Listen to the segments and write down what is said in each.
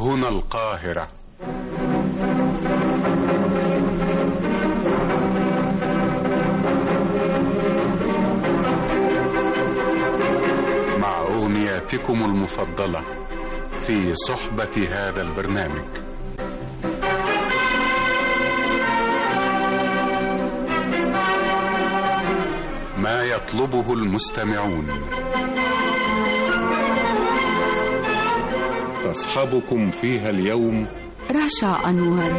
هنا القاهرة مع أغنياتكم المفضلة في صحبة هذا البرنامج ما يطلبه المستمعون تصحبكم فيها اليوم رشا أنور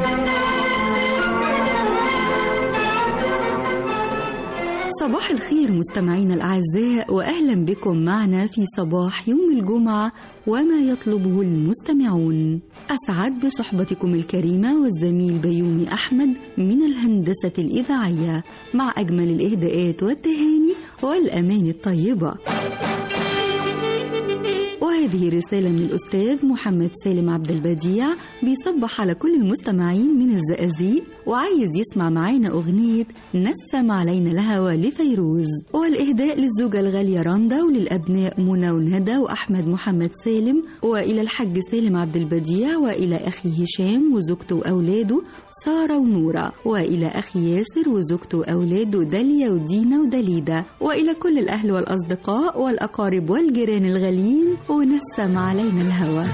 صباح الخير مستمعينا الأعزاء وأهلا بكم معنا في صباح يوم الجمعة وما يطلبه المستمعون أسعد بصحبتكم الكريمة والزميل بيومي أحمد من الهندسة الإذاعية مع أجمل الإهداءات والتهاني والأمان الطيبة وهذه رسالة من الأستاذ محمد سالم عبد البديع بيصبح على كل المستمعين من الزقازيق وعايز يسمع معانا أغنية نسم علينا الهوى لفيروز والإهداء للزوجة الغالية رندا وللأبناء منى وندى وأحمد محمد سالم وإلى الحاج سالم عبد البديع وإلى أخي هشام وزوجته وأولاده سارة ونورة وإلى أخي ياسر وزوجته وأولاده داليا ودينا ودليدا وإلى كل الأهل والأصدقاء والأقارب والجيران الغاليين ونسم علينا الهوى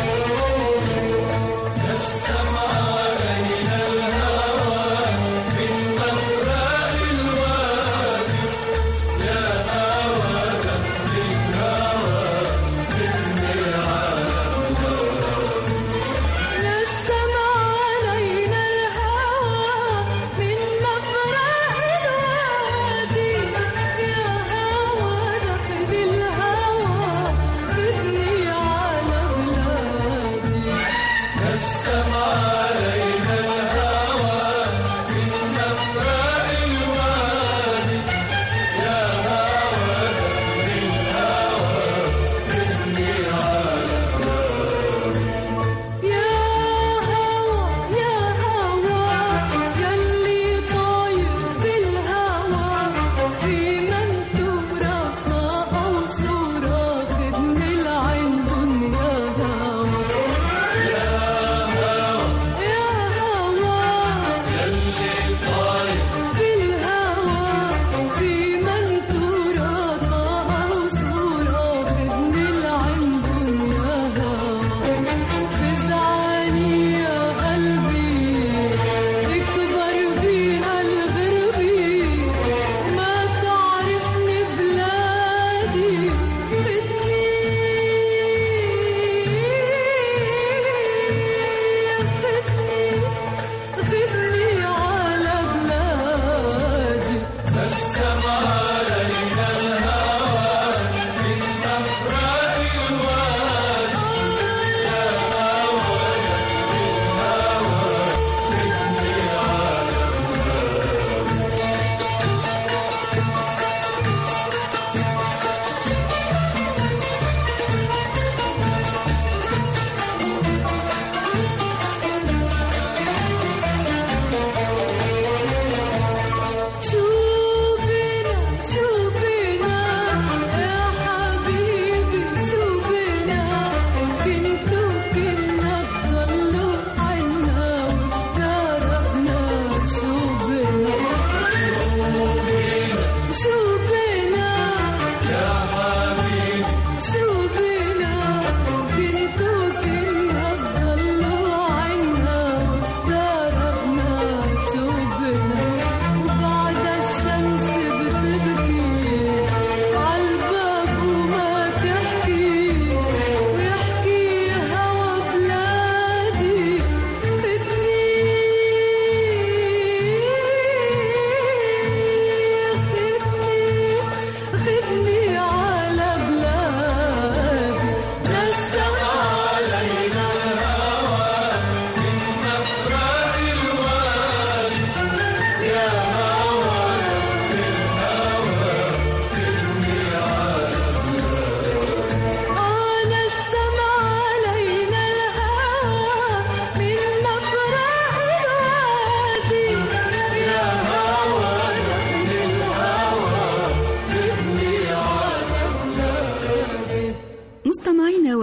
نسم علينا الهوى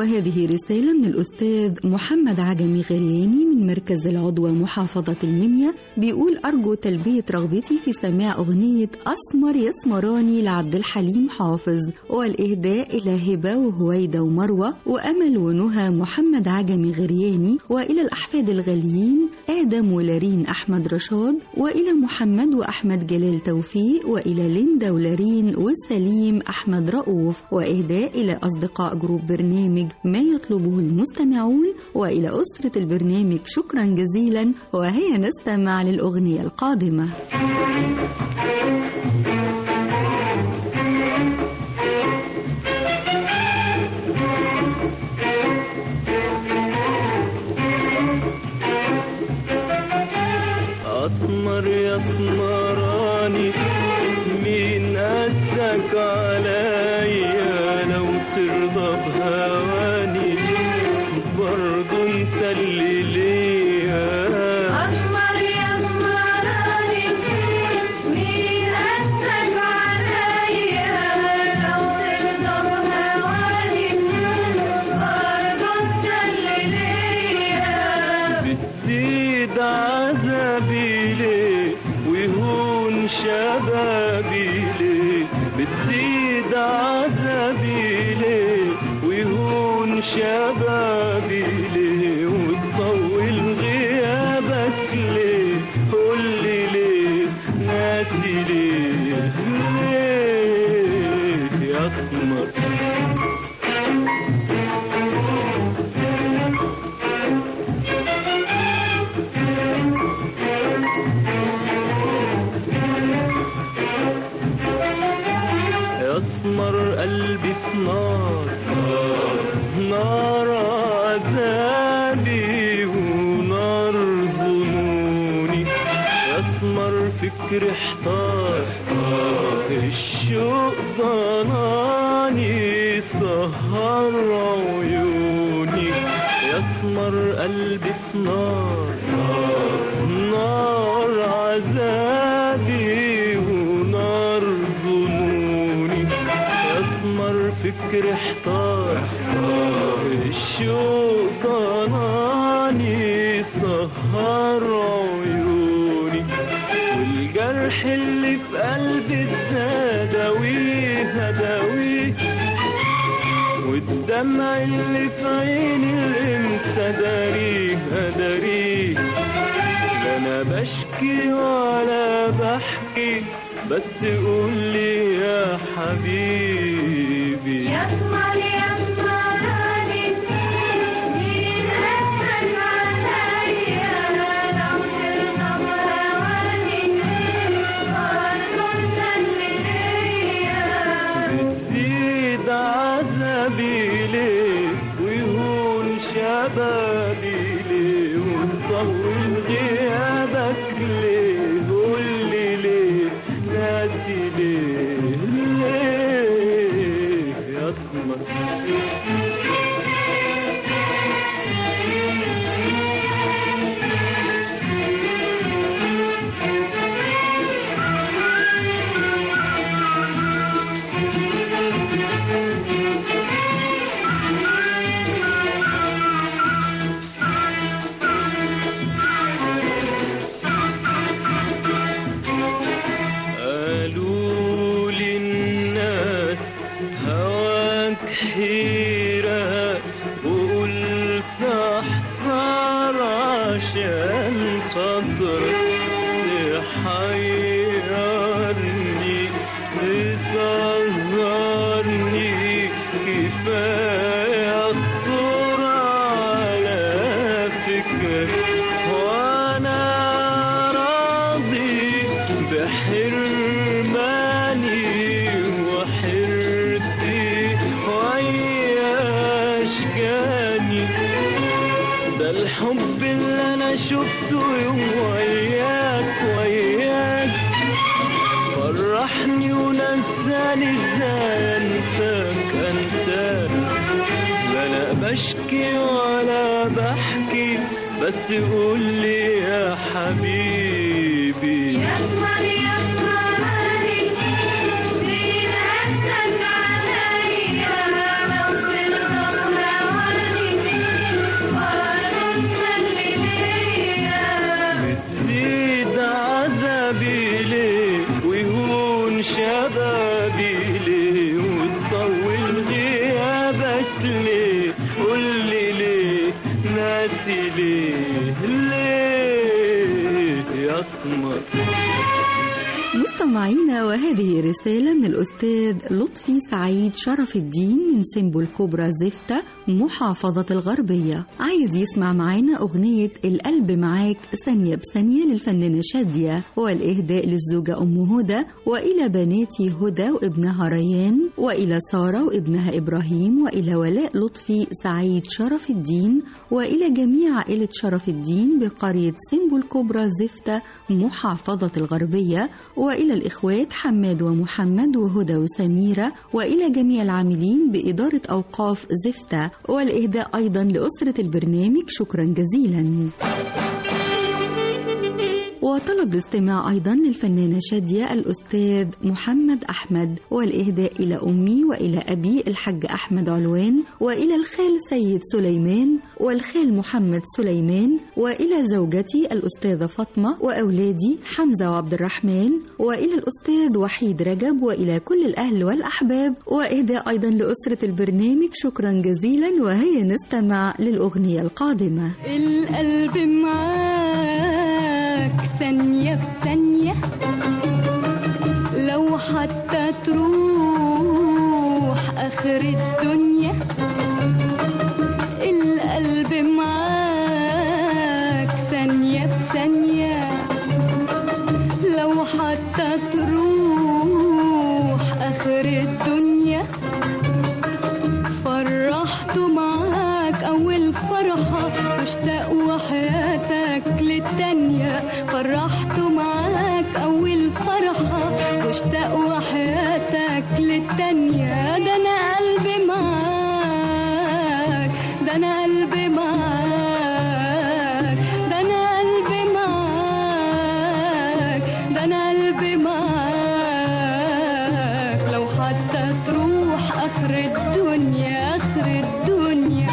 وهذه رسالة من الأستاذ محمد عجمي غرياني من مركز العضوة محافظة المنيا بيقول أرجو تلبية رغبتي في سماع أغنية أسمر يسمراني لعبد الحليم حافظ والإهداء إلى هبة وهويدة ومروة وأمل ونهى محمد عجمي غرياني وإلى الأحفاد الغاليين آدم ولارين أحمد رشاد وإلى محمد وأحمد جلال توفيق وإلى ليندا ولارين وسليم أحمد رؤوف وإهداء إلى أصدقاء جروب برنامج ما يطلبه المستمعون وإلى أسرة البرنامج شكرا جزيلا وهيا نستمع للأغنية القادمة أسمر يا اسمراني مين قاسك عليا لو ترضى بهواني برضو انت اللي ليا أسمر يا اسمراني مين قاسك عليا لو ترضى بهواني برضو انت اللي ليا بتزيد عذابي ليه ويهون شبابي ليه بتزيد عذابي ليه ويهون شبابي ليه وتطول غيابك ليه قولي ليه ناسي ليه ليه يا اسمر يسمر قلبي في نار نار عذابي ونار ظنوني يسمر فكري احتار الشوق ضناني سهر عيوني يسمر قلبي في نار نار عذابي ونار ظنوني يسمر فكري احتار الشوق ضناني سهر عيوني والجرح اللي في قلبي ازاي اداويه اداويه والدمع اللي في عيني امتى داريه اداريه لا انا بشكي ولا بحكي بس قولي يا حبيبي يا اسمر يا اسمراني مين قاسك عليا لو ترضى بهواني برضو انت اللي ليا بتزيد عذابي ليه ويهون شبابي ليه وتطول غيابك ليه قولي ليه ناسي ليه ليه يا اسمر قالوا لي الناس هواك حيرة وقلت احذر عشان خاطرك تحيرني تسهرني كفاية خطر على فكرك وانا راضي بحرماني وحرتي ويا اشجاني ده الحب اللي انا شفته يوم وياك وياك فرحني ونساني ازاي انساك انساك لا انا بشكي ولا بحكي بس قولي يا حبيبي يا اسمر يا اسمراني مين قاسك عليا لو ترضى مستمعينا وهذه رسالة من الأستاذ لطفي سعيد شرف الدين من سمبو الكبرى زفتة محافظة الغربية عايز يسمع معانا أغنية القلب معاك ثانية بثانية للفنانة شادية والإهداء للزوجة أم هدى وإلى بناتي هدى وابنها ريان وإلى سارة وابنها إبراهيم وإلى ولاء لطفي سعيد شرف الدين وإلى جميع عائلة شرف الدين بقرية سمبو الكبرى زفتة محافظة الغربية وإلى الإخوات حماد ومحمد وهدى وسميرة وإلى جميع العاملين بإدارة أوقاف زفتة والإهداء أيضا لأسرة البرنامج شكرا جزيلا وطلب الاستماع أيضا للفنانة شادية الأستاذ محمد أحمد والإهداء إلى أمي وإلى أبي الحاج أحمد علوان وإلى الخال سيد سليمان والخال محمد سليمان وإلى زوجتي الأستاذة فاطمة وأولادي حمزة وعبد الرحمن وإلى الأستاذ وحيد رجب وإلى كل الأهل والأحباب وإهداء أيضا لأسرة البرنامج شكرا جزيلا وهيا نستمع للأغنية القادمة القلب معاك ثانية بثانية لو حتى تروح آخر الدنيا القلب معاك ثانية بثانية لو حتى تروح آخر الدنيا فرحت معاك أول فرحة مشتاق وحياتك للتانية فرحت معاك أول فرحة مشتاق وحياتك للتانية ده أنا قلبي معاك ده أنا قلبي معاك ده أنا قلبي معاك ده أنا قلبي معاك لو حتى تروح آخر الدنيا آخر الدنيا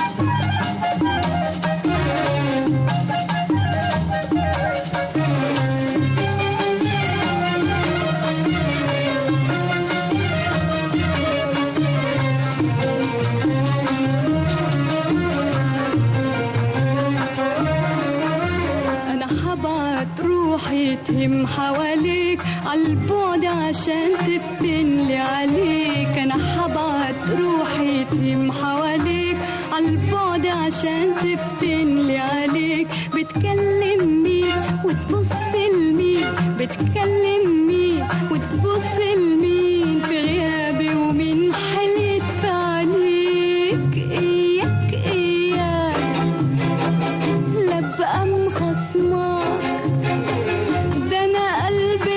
انا حبعت روحي تهم حواليك عالبعد عشان تفتنلي عليك انا حبعت روحي تهم حواليك عالبعد عشان تفتنلي عليك بتكلم مين وتبص لمين بتكلم مين وتبص لمين في غيابي ومين حليت في عينيك اياك اياك لا بقى مخصمك ده انا قلبي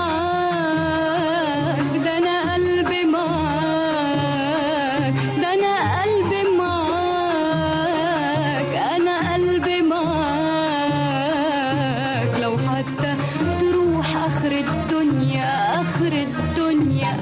معاك ده انا قلبي معاك ده انا قلبي معاك انا قلبي معاك لو حتى تروح اخر الدنيا اخر الدنيا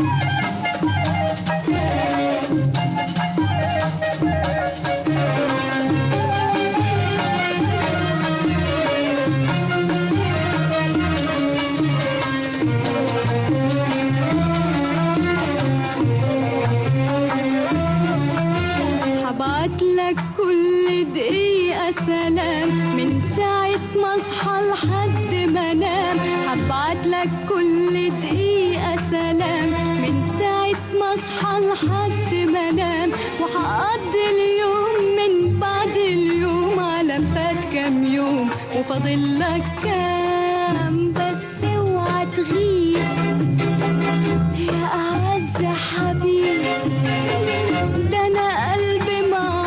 هبعت لك كل دقيقة سلام من ساعة ما اصحى لحد ما انام هبعت لك كل دقيقة سلام من ساعة ما اصحى لحد ما انام وهقضي اليوم من بعد اليوم على فات كام يوم وفاضل لك كام بس اوعى تغيب يا أعز حبيب ده أنا قلبي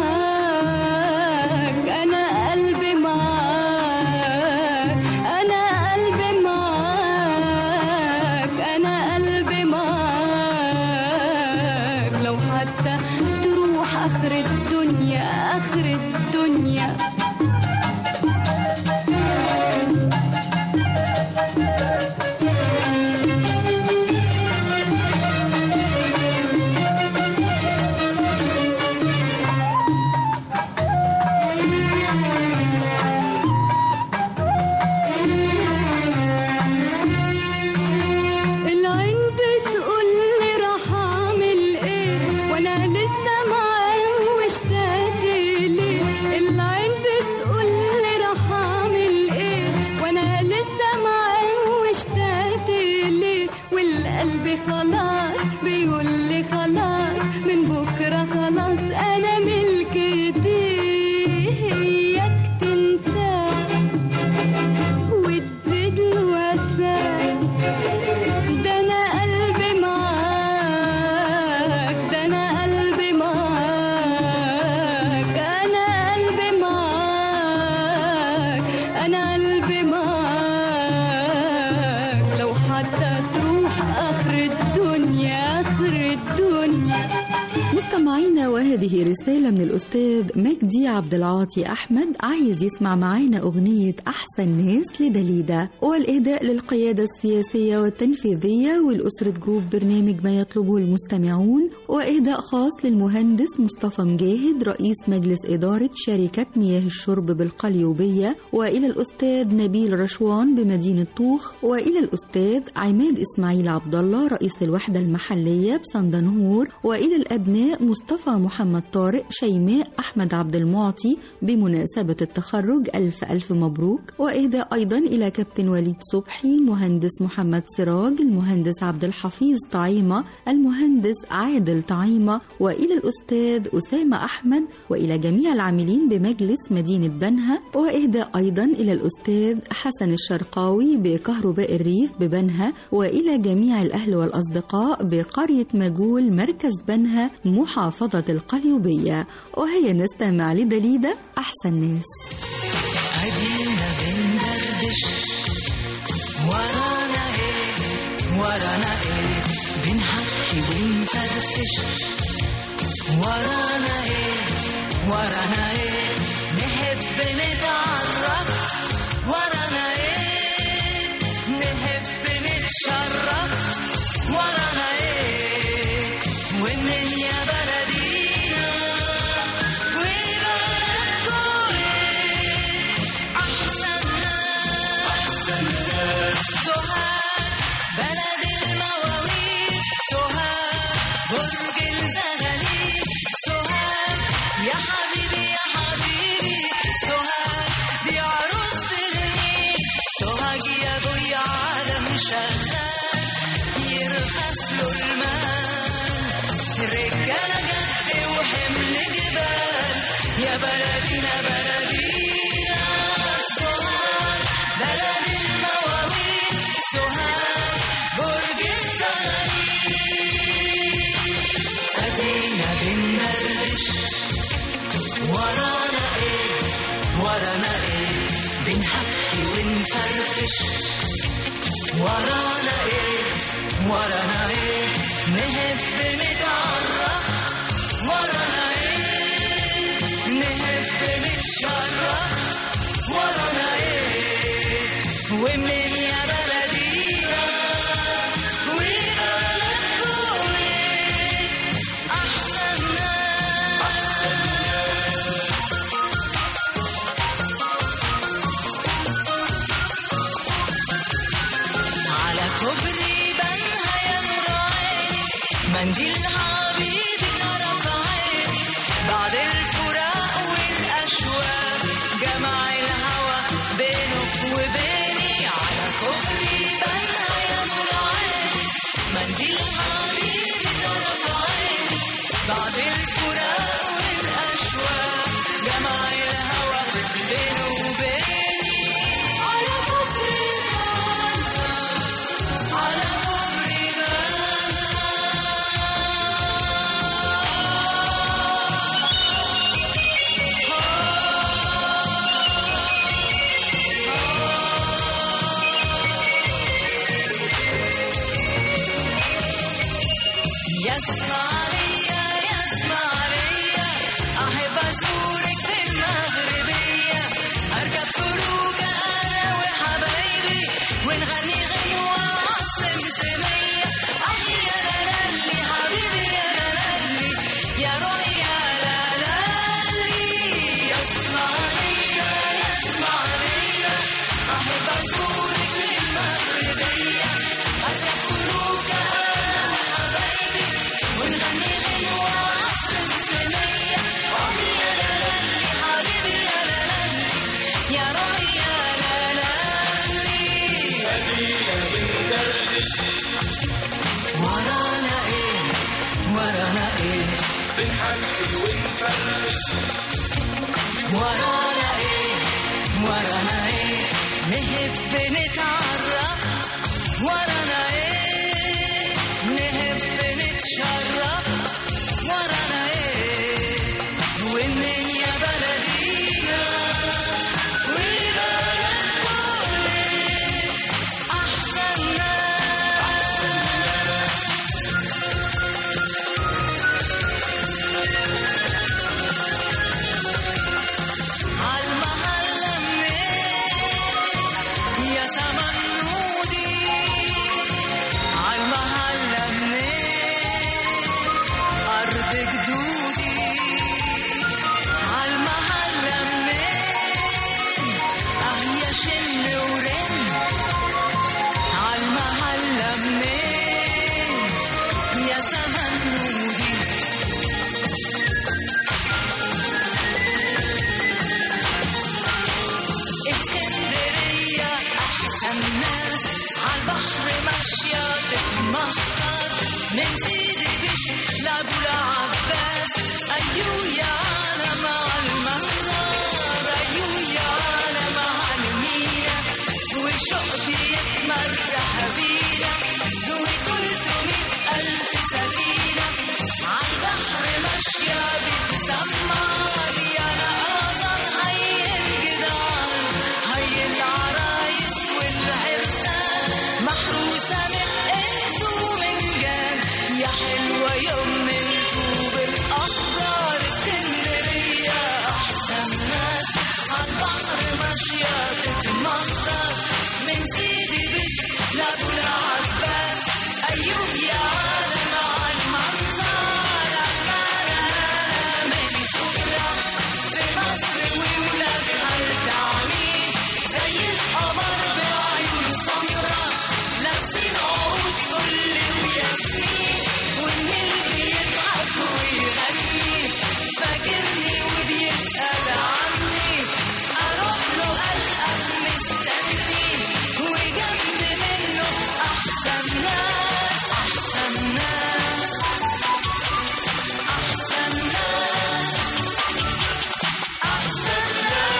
معاك أنا قلبي معاك أنا قلبي معاك أنا قلبي معاك لو حتى تروح آخر الدنيا آخر الدنيا قلبي خلاص بيقول لي خلاص من بكرة خلاص أنا ملك إيديك تنساه وتزيد الوسام ده أنا قلبي معاك ده أنا قلبي معاك أنا قلبي معاك أنا قلبي معاك لو حتى تروح آخر الدنيا آخر الدنيا مستمعينا وهذه رسالة من الأستاذ مجدي عبد العاطي أحمد عايز يسمع معانا أغنية أحسن ناس لدليدا والإهداء للقيادة السياسية والتنفيذية والأسرة جروب برنامج ما يطلبه المستمعون وإهداء خاص للمهندس مصطفى مجاهد رئيس مجلس إدارة شركة مياه الشرب بالقليوبية وإلى الأستاذ نبيل رشوان بمدينة طوخ وإلى الأستاذ عماد إسماعيل عبد الله رئيس الوحدة المحلية بصندنهور وإلى الأبناء مصطفى محمد طارق شيماء أحمد عبد المعطي بمناسبة التخرج ألف ألف مبروك وإهداء أيضا إلى كابتن وليد صبحي المهندس محمد سراج المهندس عبد الحفيظ طعيمة المهندس عادل طعيمة وإلى الأستاذ أسامة أحمد وإلى جميع العاملين بمجلس مدينة بنها وإهداء أيضا إلى الأستاذ حسن الشرقاوي بكهرباء الريف ببنها وإلى جميع الأهل والأصدقاء بقرية مجول مركز بنها محافظة القليوبية وهيا نستمع لدليدة أحسن ناس أدينا بندردش ورانا ايه ورانا ايه بنحكي ونفرفش ورانا ايه ورانا ايه نحب نتعرف ورانا ايه نحب نتشرف ورانا ايه ومن يا بلدينا وبلدكم ايه أحسن ناس سوهاج بلد المواويل سوهاج برج الزغاليل سوهاج يا حبيبي يا حبيبي سوهاج دي عروس النيل سوهاج يا ابويا عالم شغال يرخص له المال رجاله جد وحمل جبال يا بلدينا بلدينا سوهاج بلد المواويل سوهاج برج الزغاليل ادينا بندردش ورانا ايه ورانا ايه بنحكي ونفرفش ورانا ايه ورانا ايه نحب نتعرف ورانا ايه نحب نتشرف ورانا ايه ومن يا بلدينا وبلدكم ايه احسن ناس على كوبري بنها يا نور عيني منديل حبيبي طرف عيني بعد الفراق والأشواق جمع الهوى بينك وبيني على كوبري بنها يا نور عيني منديل حبيبي طرف عيني بعد الفراق والأشواق جمع الهوى بينه وبيني على كوبري بنها على كوبري يسمع ليا يسمع ليا أحب أزورك في المغربية أركب فلوكة أنا وحبايبي ونغني غنوة عالسمسمية أخ يا لالي حبيبي يا لالي يا روحي يا لالي يسمع ليا يسمع ليا أحب أزورك في المغربية أركب فلوكة أنا وحبايبي ونغني غنوة عالسمسمية أخ يا لالي حبيبي يا لالي يا روحي يا لالي ورانا ايه ورانا ايه نحب نتعرف ورانا ايه نحب نتشرف ورانا ايه ومنين يا بلدينا والبلد كله احسن ناس عالمحلة منين يا سما النودي عالمحلة منين أرض جدودي عالمحلة منين أهيا شن ورن عالمحلة منين يا سما النودي اسكندرية أحسن ناس عالبحر ماشية تتمخطر من سيدي بش لأبو العباس أيوه يا عالم عالمنظر أيوه يا عالم عالمية والشوق بيتمرح بينا وتلتمية ألف سفينة عالبحر ماشية بتسمر يا نقاصر هي الجدعان هي العرايس والعرسان محروسة من إنس ومن جان يا حلوة يوم الطوب الأخضر اسكندرية أحسن ناس عالبحر ماشية تتمخضر من سيدي بش لأبو العباس أيوه يا عالم عالمنظر أحمر من شكرا في مصر وولادها التعمير زي القمر بعيون سمرا لابسين عود فل وياسمين والنيل بيضحك ويغني فاكرني وبيسأل عني أروح له ألقى مستني وجنب منه أحسن ناس أحسن ناس أحسن ناس أحسن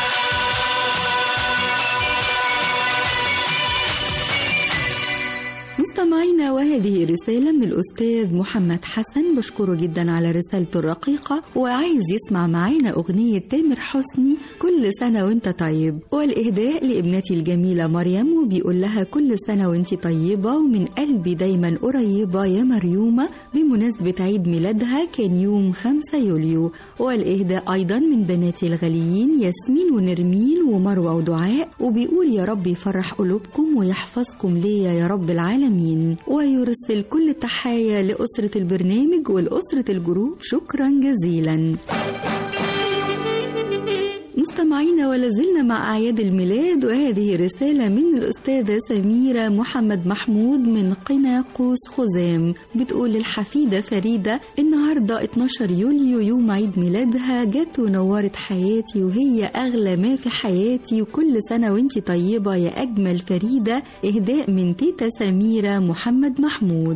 مستمعينا وهذه رسالة من الأستاذ محمد حسن بشكره جدا على رسالته الرقيقة وعايز يسمع معانا أغنية تامر حسني كل سنة وانت طيب والإهداء لابنتي الجميلة مريم وبيقول لها كل سنة وانت طيبة ومن قلبي دايما قريبة يا مريومة بمناسبة عيد ميلادها كان يوم 5 يوليو والإهداء أيضا من بناتي الغاليين ياسمين ونرمين ومروة ودعاء وبيقول يا رب يفرح قلوبكم ويحفظكم ليا يا رب العالمين ويرسل كل التحايا لأسرة البرنامج ولأسرة الجروب شكرا جزيلا مستمعينا ولازلنا مع أعياد الميلاد وهذه رسالة من الأستاذة سميرة محمد محمود من قنا قوس خزام بتقول للحفيدة فريدة النهاردة 12 يوليو يوم عيد ميلادها جت ونورت حياتي وهي أغلى ما في حياتي وكل سنة وانتي طيبة يا أجمل فريدة إهداء من تيتا سميرة محمد محمود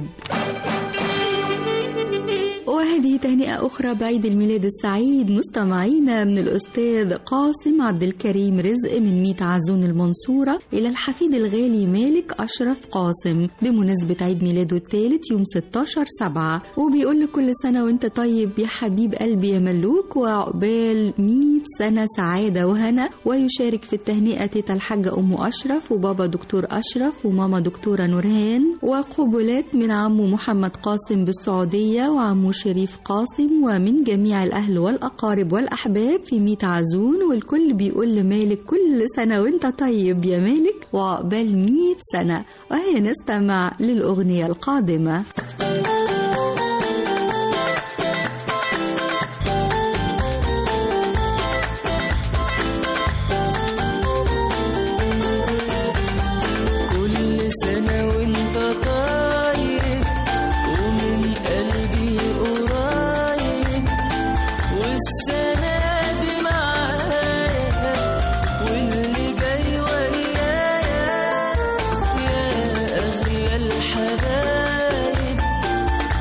وهذه تهنئة أخرى بعيد الميلاد السعيد مستمعينا من الأستاذ قاسم عبد الكريم رزق من ميت عزون المنصورة إلى الحفيد الغالي مالك أشرف قاسم بمناسبة عيد ميلاده الثالث يوم 16 سبعة وبيقول له كل سنة وانت طيب يا حبيب قلبي يا ملوك وعقبال 100 سنة سعادة وهنا ويشارك في التهنئة تيتا الحاجة أم أشرف وبابا دكتور أشرف وماما دكتورة نورهان وقبلات من عمو محمد قاسم بالسعودية وعمو شريف قاسم ومن جميع الأهل والأقارب والأحباب في ميت عزون والكل بيقول لمالك كل سنة وانت طيب يا مالك وعقبال 100 سنة وهي نستمع للأغنية القادمة كل سنة وانت طيب ومن قلبي قريب والسنة دي معايا واللي جاي ويايا يا أغلى الحبايب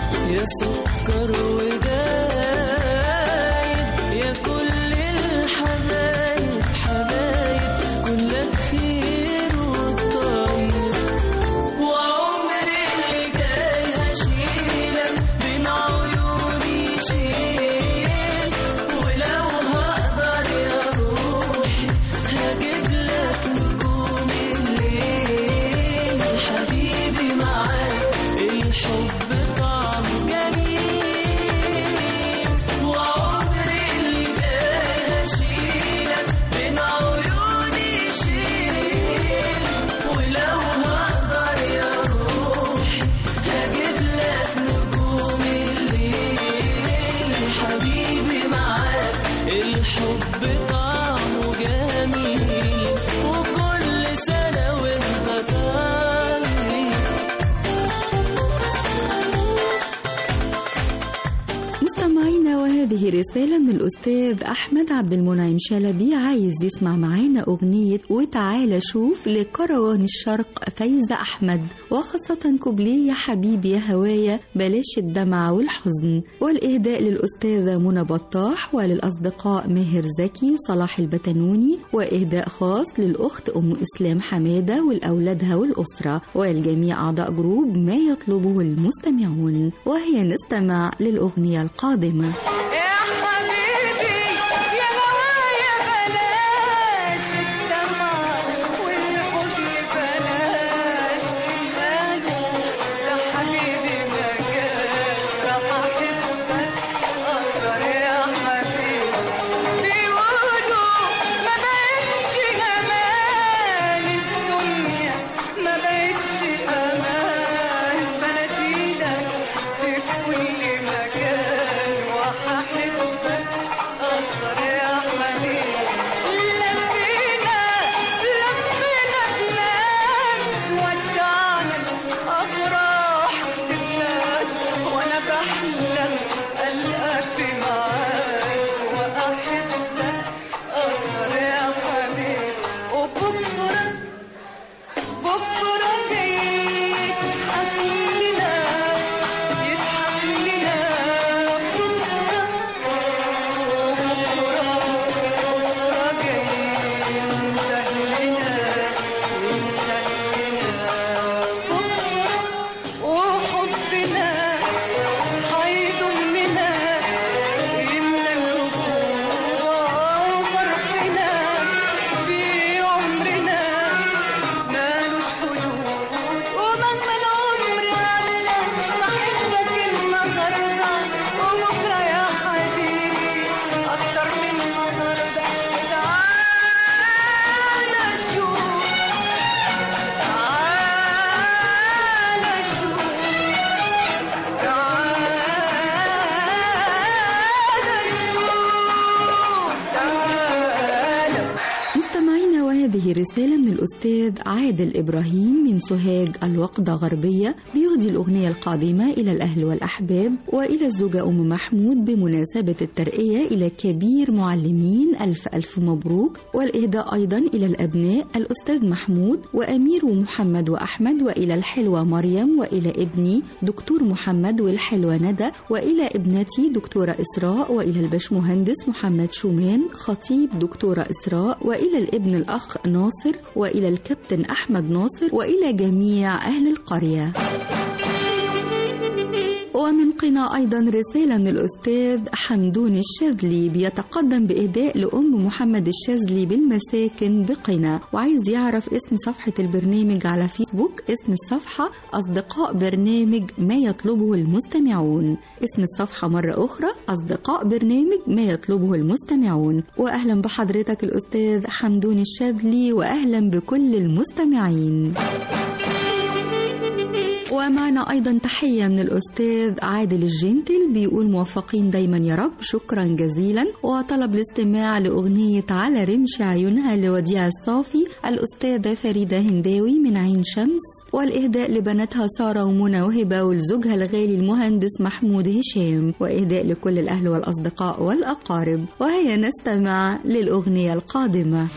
وهذه رسالة من الأستاذ أحمد عبد المنعم شلبي عايز يسمع معانا أغنية وتعالى شوف لكروان الشرق فايزة أحمد وخاصة كوبليه يا حبيبي يا هوايا بلاش الدمع والحزن والإهداء للأستاذة منى بطاح وللأصدقاء ماهر زكي وصلاح البتنوني وإهداء خاص للأخت أم إسلام حمادة والأولادها والأسرة والجميع أعضاء جروب ما يطلبه المستمعون وهي نستمع للأغنية القادمة يا حبيبي يا هوايا بلاش الدمع والحزن بلاش ماله ده حبيبي ما جاش راح احبك اكتر يا حبيبي بيقولوا ما بقتش امان الدنيا ما بقتش امان بلدينا في كل مكان وهحبك اكتر يا حبيبي لفينا لفينا بلاد ودعنا افراح بلاد وانا بحلم القاك معاك واحبك اكتر يا حبيبي وبكره بكرة جاي يضحك لنا يضحك لنا بكرة بكرة بكرة جاي ينده لنا ينده لنا بكرة وحبنا هيضمنا يملى القلوب وفرحنا بعمرنا مالوش حدود ومهما العمر عدى بحبك النهارده وبكره يا حبيبي اكتر من النهارده تعالى شوف تعالى شوف تعالى شوف تعالى مستمعينا وهذه رسالة من الأستاذ عادل إبراهيم من سوهاج الوقدة غربية بيهدي الأغنية القادمة إلى الأهل والأحباب وإلى الزوجة أم محمود بمناسبة الترقية إلى كبير معلمين ألف ألف مبروك والإهداء أيضا إلى الأبناء الأستاذ محمود وأمير ومحمد وأحمد وإلى الحلوة مريم وإلى ابني دكتور محمد والحلوة ندى وإلى ابنتي دكتورة إسراء وإلى البشمهندس محمد شومان خطيب دكتورة إسراء وإلى الابن الأخ ناصر وإلى الكابتن أحمد ناصر وإلى جميع أهل القرية ومن قنا أيضا رسالة من الأستاذ حمدون الشاذلي بيتقدم بإهداء لأم محمد الشاذلي بالمساكن بقنا وعايز يعرف اسم صفحة البرنامج على فيسبوك اسم الصفحة أصدقاء برنامج ما يطلبه المستمعون اسم الصفحة مرة أخرى أصدقاء برنامج ما يطلبه المستمعون وأهلا بحضرتك الأستاذ حمدون الشاذلي وأهلا بكل المستمعين ومعنا أيضا تحية من الأستاذ عادل الجنتل بيقول موفقين دايما يا رب شكرا جزيلا وطلب الاستماع لأغنية على رمش عيونها لوديع الصافي الأستاذة فريدة هنداوي من عين شمس والإهداء لبناتها سارة ومنى وهبة ولزوجها الغالي المهندس محمود هشام وإهداء لكل الأهل والأصدقاء والأقارب وهيا نستمع للأغنية القادمة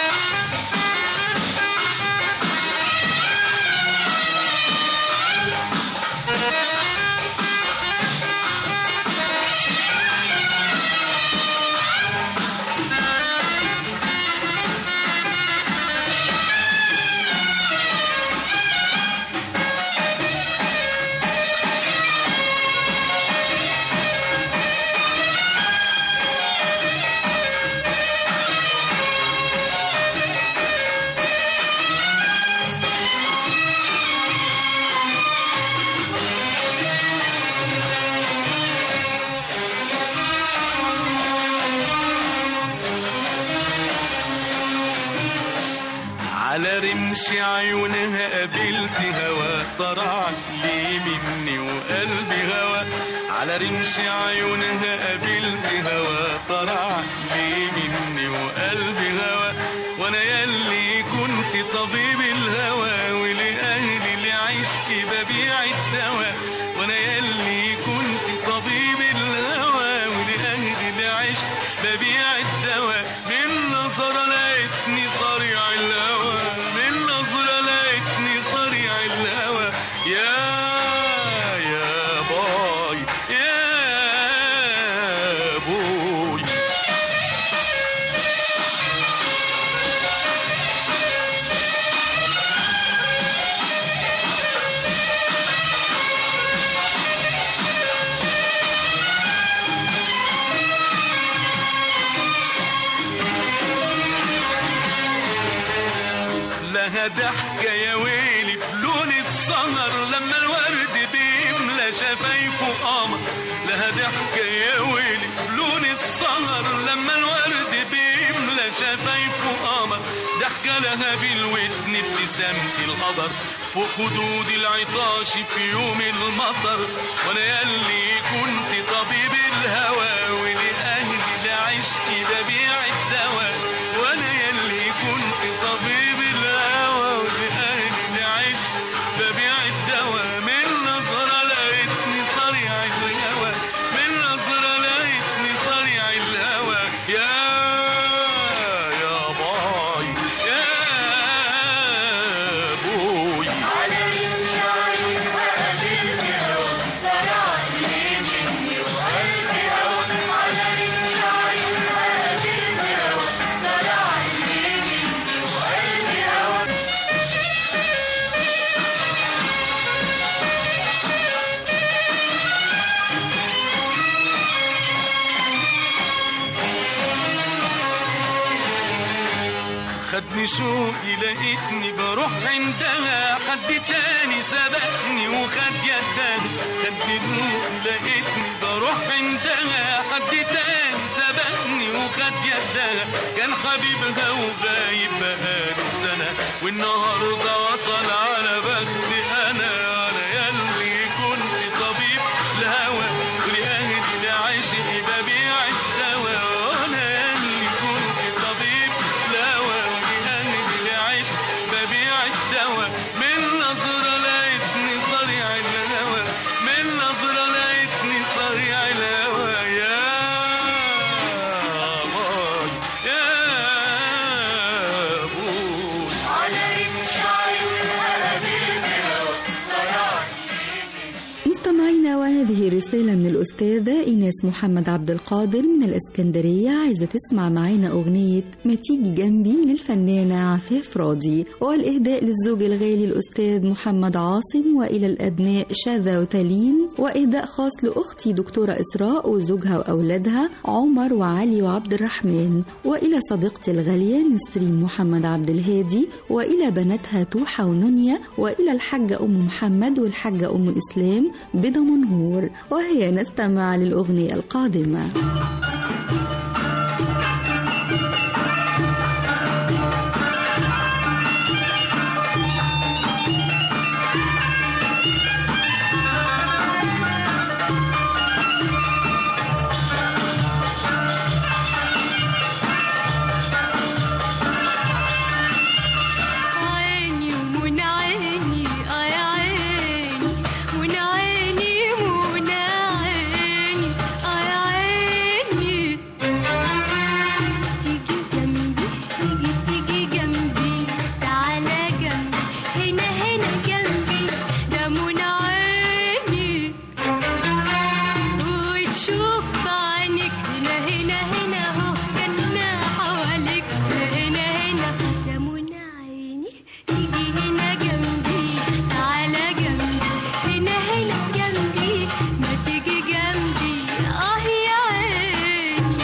على رمش عيونها قابلت هوا طرع لي مني وقلبي هوا على رمش عيونها قابلت هوا طرع لي مني وقلبي هوا وانا يلي كنت طبيب الهوى ولأهلي لعشقي ببيع الدواء وانا يلي كنت طبيب الهوى ولأهلي ببيع الدواء من نظرة لقيتني صريع الهوى من نظرة لقيتني صريع الهوى يا يا باي يا بوي لها ضحكة يا ويلي بلون السهر لما الورد بيملى شفايفه قمر لها ضحكة يا ويلي بلون السهر لما الورد بيملى شفايفه قمر ضحكة لها بالودن ابتسامة القدر فوق خدود العطاش في يوم المطر وانا ياللي كنت طبيب الهوى ولأهلي لعشقي ببيع الدواء وانا ياللي كنت طبيب الهوى ولأهلي لعشقي ببيع الدواء من نظرة لقيتني صريع الهوى من نظرة لقيتني صريع الهوى يا يا باي يا بوي خدني شوقي لقيتني بروح عندها حد تاني سبقني وخد يدها خدني شوقي لقيتني بروح عندها حد تاني سبقني وخد يدها كان حبيبها وغايب بقاله سنة والنهاردة وصل على بختي أنا أنا ياللي كنت طبيب الهوى ولأهلي لعشقي ببيع الدواء وأنا ياللي كنت طبيب الهوى ولأهلي لعشقي ببيع الدواء من نظرة لقيتني صريع الهوى من نظرة لقيتني صريع الهوى يا باي يا بوي مستمعينا وهذه رسالة من الأستاذة إيناس محمد عبد القادر من الإسكندرية عايزة تسمع معانا أغنية ما تيجي جنبي للفنانة عفاف راضي والإهداء للزوج الغالي الأستاذ محمد عاصم وإلى الأبناء شاذة وتالين وإهداء خاص لأختي دكتورة إسراء وزوجها وأولادها عمر وعلي وعبد الرحمن وإلى صديقتي الغالية نسرين محمد عبد الهادي وإلى بناتها توحة ونونيا وإلى الحاجة أم محمد والحاجة أم إسلام بدمنهور وهي نستمع للأغنية القادمة عيني ومن عيني آه يا عيني من عيني من عيني آه يا عيني تيجي جنبي تيجي تيجي جنبي تعالى جنبي هنا هنا جنبي ده من عيني وتشوف عينك هنا هنا هنا اهو جنة حواليك هنا هنا يا منى عيني تيجي هنا جنبي تعالى جنبي هنا هنا جنبي ما تيجي جنبي اه يا عيني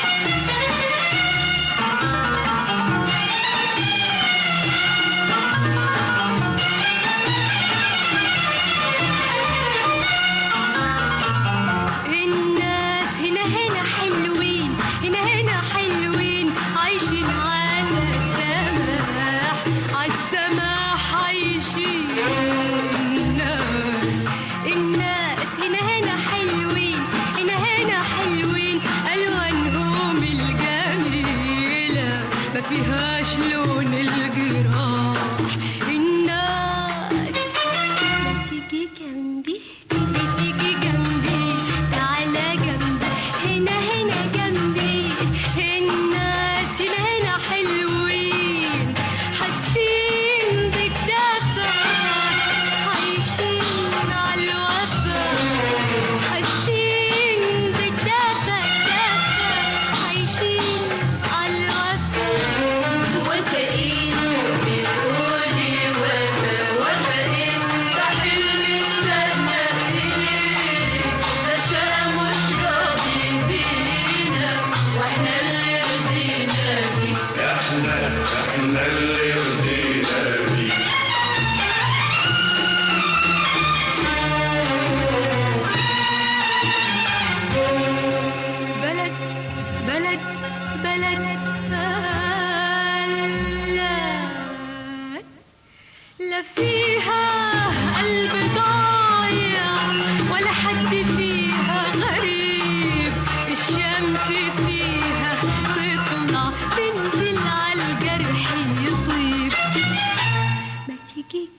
الناس هنا هنا حلوين هنا هنا حلوين عايشين على السماح على السماح عايشين الناس الناس هنا هنا حلوين هنا هنا حلوين ألوانهم الجميلة ما فيهاش لون الجراح الناس ما تيجي جنبي تيجي تيجي جنبي تعالى جنبي هنا هنا جنبي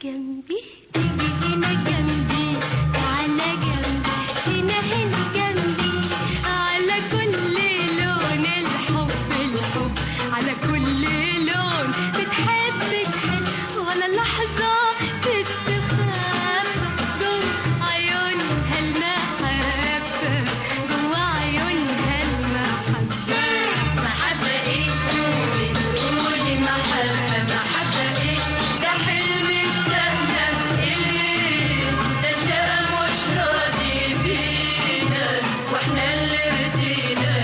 جنبي تيجي هنا جنبي على جنبي هنا هنا جنبي على كل لون الحب الحب على كل لون بتحب بتحب ولا لحظة تستخبى جوا عيونها المحبة جوا عيونها المحبة محبة ايه بتقولي محبة محبة ايه ده حلم اشتقنا ايه ده شقى مش راضي بينا واحنا اللي ردينا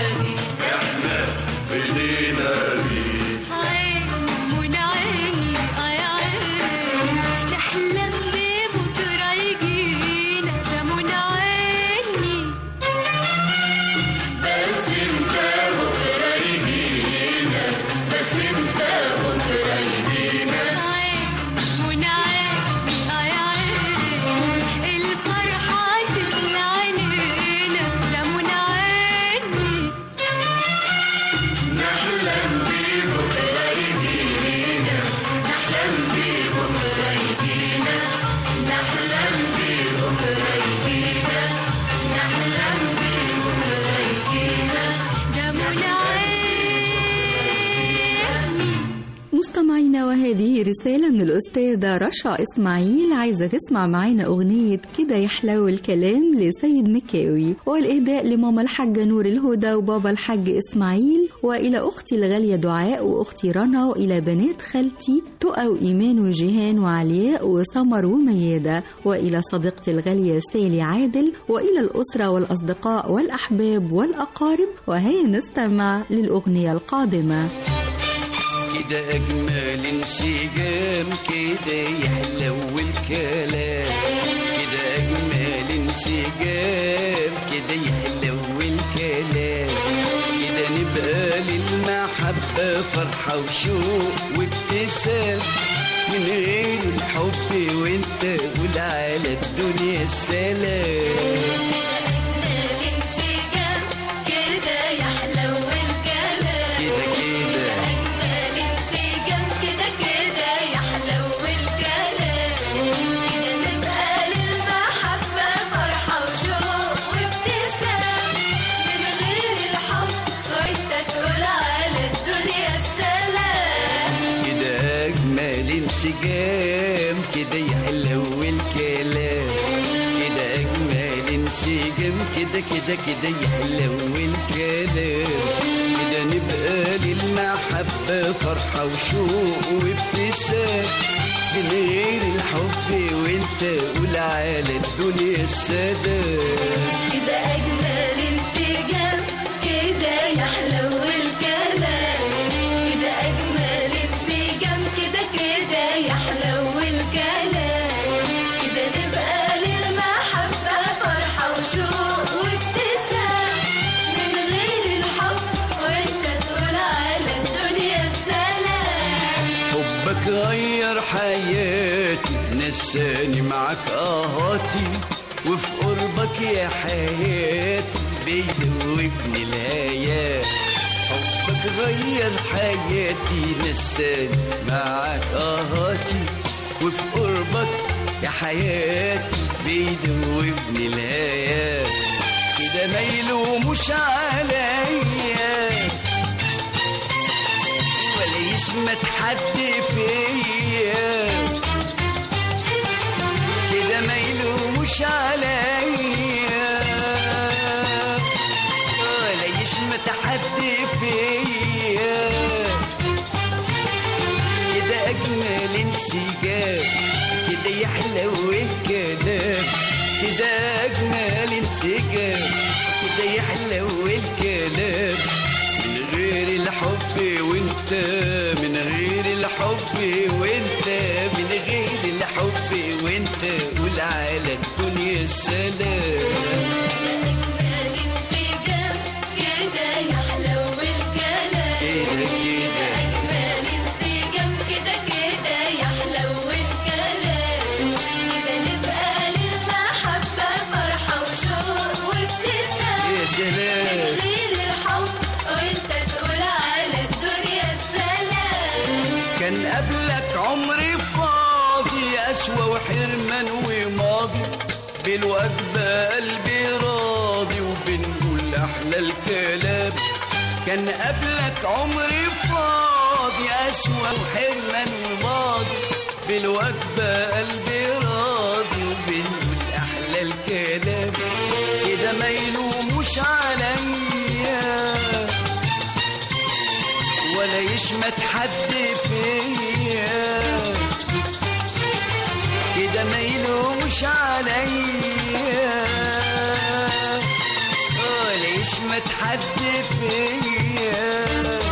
بيه عين من عيني آه يا عين نحلم ببكرة يجينا ده من عيني بس انت بكرة يجينا بس انت بكرة يجينا عين من عيني آه يا عين الفرحة تملى عينينا ده من عيني نحلم ببكرة يجينا نحلم ببكرة يجينا نحلم ببكرة يجينا نحلم ببكرة يجينا ده من عيني مستمعينا وهذه رسالة من الأستاذة رشا إسماعيل عايزة تسمع معانا أغنية كده يحلو الكلام لسيد مكاوي والإهداء لماما الحاجة نور الهدى وبابا الحاج إسماعيل وإلى أختي الغالية دعاء وأختي رنا وإلى بنات خالتي تقى وإيمان وجيهان وعلياء وسمر وميادة وإلى صديقتي الغالية سالي عادل وإلى الأسرة والأصدقاء والأحباب والأقارب وهيا نستمع للأغنية القادمة كده أجمل انسجام كده يحلو الكلام كده أجمل انسجام كده يحلو الكلام كده نبقى للمحبة فرحة وشوق وابتسام من غير الحب وانت قول على الدنيا السلام الانسجام كده يحلو الكلام كده كده الانسجام كده كده يحلو الكلام كده نبقى للمحبة فرحة وشوق وابتسام من غير الحب وانت تقول على الدنيا السلام كده أجمل انسجام كده يحلو الكلام كده أجمل انسجام كده كده كده يحلو الكلام كده نبقى للمحبة فرحة وشوق وابتسام من غير الحب وانت قول على الدنيا السلام كده أجمل انسجام كده يحلو الكلام كده أجمل انسجام كده كده يحلو الكلام كده نبقى للمحبة فرحة وشوق وابتسام من غير الحب وانت تقول على الدنيا السلام حبك غير حياتي نساني معاك اهاتي وفي قربك يا حياتي بيدوبني الايات حبك غير حياتي نساني معاك اهاتي وفي قربك يا حياتي بيدوبني الايات كده ما يلوموش عليا ولا يشمت حد فيا كده ما يلوموش عليا ولا يشمت حد فيا كده اجمل انسجام كده يحلو الكلام كده اجمل انسجام كده يحلو الكلام من غير الحب وانت من غير الحب وانت من غير الحب وانت قول على الدنيا السلام أجمل انسجام كده يحلو الكلام كده كده أجمل انسجام كده كده يحلو الكلام كده نبقى للمحبة فرحة وشوق وابتسام يا سلام غير الحب وانت تقول على الدنيا السلام كان قبلك عمري فاضي قسوة وحرمان وماضي بالوجبة قلبي راضي وبنقول أحلى الكلام كان قبلك عمري فاضي قسوة وحرمان وماضي بالوجبة قلبي راضي وبنقول أحلى الكلام كده ما يلوموش عليا ولا يشمت حد فيا كده ما يلومش عليا ولا يشمت حد فيا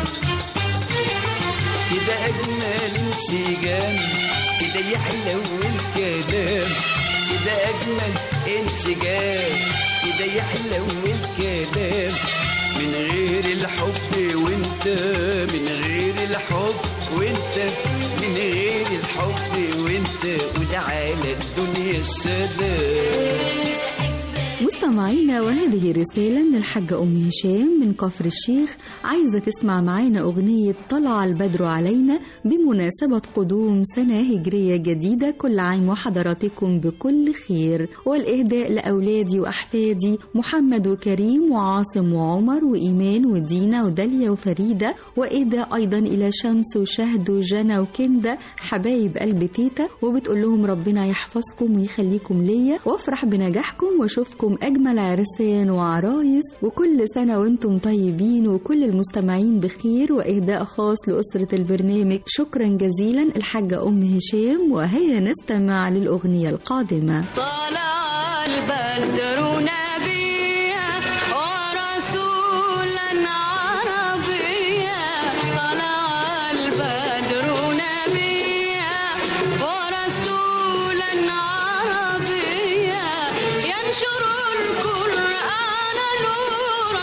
كده اجمل انسجام كده يحلو الكلام كده اجمل انسجام كده يحلو الكلام من غير الحب وانت من غير الحب وانت من غير الحب وانت وده على الدنيا السلام مستمعينا وهذه رسالة من الحاجة أم هشام من كفر الشيخ عايزة تسمع معانا أغنية طلع البدر علينا بمناسبة قدوم سنة هجرية جديدة كل عام وحضراتكم بكل خير والإهداء لأولادي وأحفادي محمد وكريم وعاصم وعمر وإيمان ودينا وداليا وفريدة وإهداء أيضا إلى شمس وشهد وجنى وكندا حبايب قلب تيتا وبتقول لهم ربنا يحفظكم ويخليكم ليا وافرح بنجاحكم واشوفكم أجمل عرسان وعرايس وكل سنة وانتم طيبين وكل المستمعين بخير وإهداء خاص لأسرة البرنامج شكرا جزيلا الحاجة أم هشام وهيا نستمع للأغنية القادمة طلع البدر نبيا ورسولا عربيا طلع البدر نبيا ورسولا عربيا ينشر القرآن نورا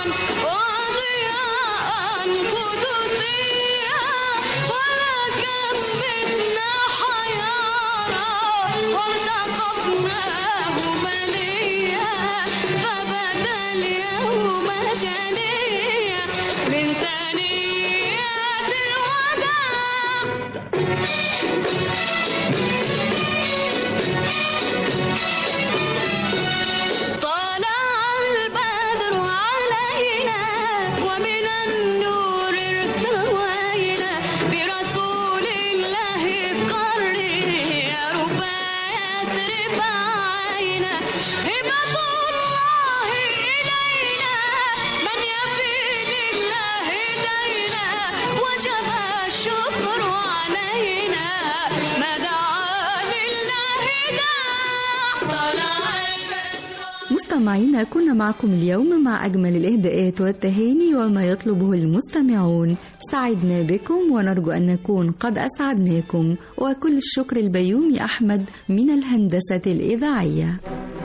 وضياء قدسيا ولكم منا حيارى وارتقبناه مليا فبدا اليوم جليا من ثنيات الوداع طلع البدر علينا ومن النور ارتوينا برسول الله قري يا رباية رباعينا هبة الله إلينا من يفي لله دينا وجب الشكر علينا ما دعا لله داع طلع البدر مستمعينا كنا معكم اليوم مع أجمل الإهداءات والتهاني وما يطلبه المستمعون سعدنا بكم ونرجو أن نكون قد أسعدناكم وكل الشكر البيومي أحمد من الهندسة الإذاعية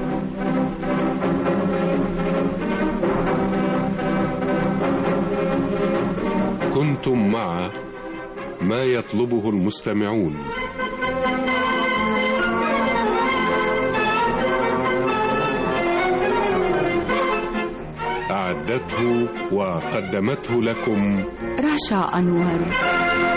كنتم مع ما يطلبه المستمعون أعدته وقدمته لكم رشا أنور